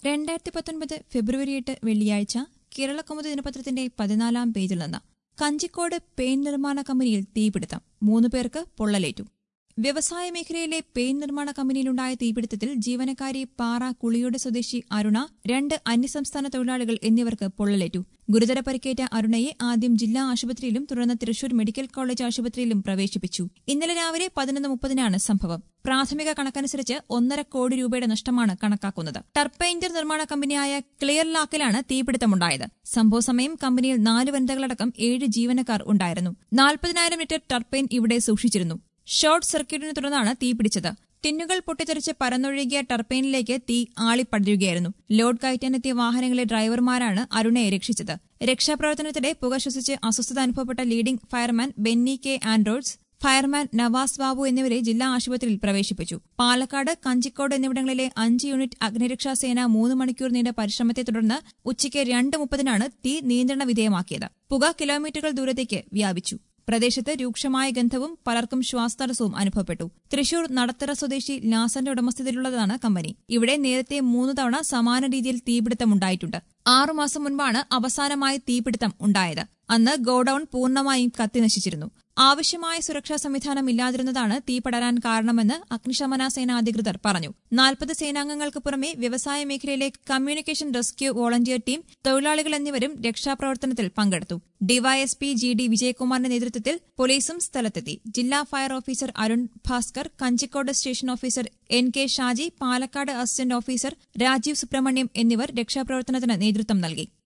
രണ്ടായിരത്തി പത്തൊൻപത് ഫെബ്രുവരി എട്ട് വെള്ളിയാഴ്ച കേരളകൗമുദി ദിനപത്രത്തിന്റെ പതിനാലാം പേജിൽ നിന്ന് കഞ്ചിക്കോട് പെയിന്റ് നിർമ്മാണ കമ്പനിയിൽ തീപിടുത്തം മൂന്ന് പേർക്ക് പൊള്ളലേറ്റു വ്യവസായ മേഖലയിലെ പെയിന്റ് നിർമ്മാണ കമ്പനിയിലുണ്ടായ തീപിടുത്തത്തിൽ ജീവനക്കാരി പാറ കുളിയോട് സ്വദേശി അരുണ രണ്ട് അന്യസംസ്ഥാന തൊഴിലാളികൾ എന്നിവർക്ക് പൊള്ളലേറ്റു ഗുരുതര പരിക്കേറ്റ അരുണയെ ആദ്യം ജില്ലാ ആശുപത്രിയിലും തുടർന്ന് തൃശൂർ മെഡിക്കൽ കോളേജ് ആശുപത്രിയിലും പ്രവേശിപ്പിച്ചു ഇന്നലെ രാവിലെ പതിനൊന്ന് മുപ്പതിനാണ് സംഭവം പ്രാഥമിക കണക്കനുസരിച്ച് ഒന്നര കോടി രൂപയുടെ നഷ്ടമാണ് കണക്കാക്കുന്നത് ടർപ്പൈൻറ്റർ നിർമ്മാണ കമ്പനിയായ ക്ലിയർ ലാക്കിലാണ് തീപിടുത്തമുണ്ടായത് സംഭവ സമയം കമ്പനിയിൽ നാല് വനിതകളടക്കം ഏഴ് ജീവനക്കാർ ഉണ്ടായിരുന്നു നാൽപ്പതിനായിരം ലിറ്റർ ടർപ്പൈൻ ഇവിടെ സൂക്ഷിച്ചിരുന്നു ഷോർട്ട് സർക്യൂട്ടിനെ തുടർന്നാണ് തീപിടിച്ചത് ടിന്നുകൾ പൊട്ടിത്തെറിച്ച് പരന്നൊഴുകിയ ടർപ്പൈനിലേക്ക് തീ ആളിപ്പടരുകയായിരുന്നു ലോഡ് കയറ്റാനെത്തിയ വാഹനങ്ങളിലെ ഡ്രൈവർമാരാണ് അരുണയെ രക്ഷിച്ചത് രക്ഷാപ്രവർത്തനത്തിനിടെ പുക ശ്വസിച്ച് അസ്വസ്ഥത അനുഭവപ്പെട്ട ലീഡിംഗ് ഫയർമാൻ ബെന്നി കെ ആൻഡ്രോഡ്സ് ഫയർമാൻ നവാസ് ബാബു എന്നിവരെ ജില്ലാ ആശുപത്രിയിൽ പ്രവേശിപ്പിച്ചു പാലക്കാട് കഞ്ചിക്കോട് എന്നിവിടങ്ങളിലെ അഞ്ച് യൂണിറ്റ് അഗ്നിരക്ഷാ സേന മൂന്ന് മണിക്കൂർ നീണ്ട പരിശ്രമത്തെ തുടർന്ന് ഉച്ചയ്ക്ക് രണ്ട് മുപ്പതിനാണ് തീ നിയന്ത്രണ വിധേയമാക്കിയത് പുക കിലോമീറ്ററുകൾ ദൂരത്തേക്ക് വ്യാപിച്ചു പ്രദേശത്ത് രൂക്ഷമായ ഗന്ധവും പലർക്കും ശ്വാസതടസ്സവും അനുഭവപ്പെട്ടു തൃശൂർ നടത്തറ സ്വദേശി ലാസന്റെ ഉടമസ്ഥതയിലുള്ളതാണ് കമ്പനി ഇവിടെ നേരത്തെ മൂന്ന് തവണ സമാന രീതിയിൽ തീപിടുത്തമുണ്ടായിട്ടുണ്ട് ആറുമാസം മുൻപാണ് അവസാനമായി തീപിടുത്തം ഉണ്ടായത് അന്ന് ഗോഡൌൺ പൂർണ്ണമായും കത്തിനശിച്ചിരുന്നു ആവശ്യമായ സുരക്ഷാ സംവിധാനം ഇല്ലാതിരുന്നതാണ് തീ പടരാൻ കാരണമെന്ന് അഗ്നിശമന സേന അധികൃതർ പറഞ്ഞു നാൽപ്പത് സേനാംഗങ്ങൾക്ക് പുറമെ വ്യവസായ മേഖലയിലെ കമ്മ്യൂണിക്കേഷൻ റെസ്ക്യൂ വോളണ്ടിയർ ടീം തൊഴിലാളികൾ എന്നിവരും രക്ഷാപ്രവർത്തനത്തിൽ പങ്കെടുത്തു ഡിവൈഎസ്പി ജി ഡി വിജയകുമാറിന്റെ നേതൃത്വത്തിൽ പോലീസും സ്ഥലത്തെത്തി ജില്ലാ fire officer Arun Bhaskar Kanjikode station officer N K Shaji Palakkad assistant officer Rajeev Subramaniam എന്നിവർ രക്ഷാപ്രവർത്തനത്തിന് നേതൃത്വം നൽകി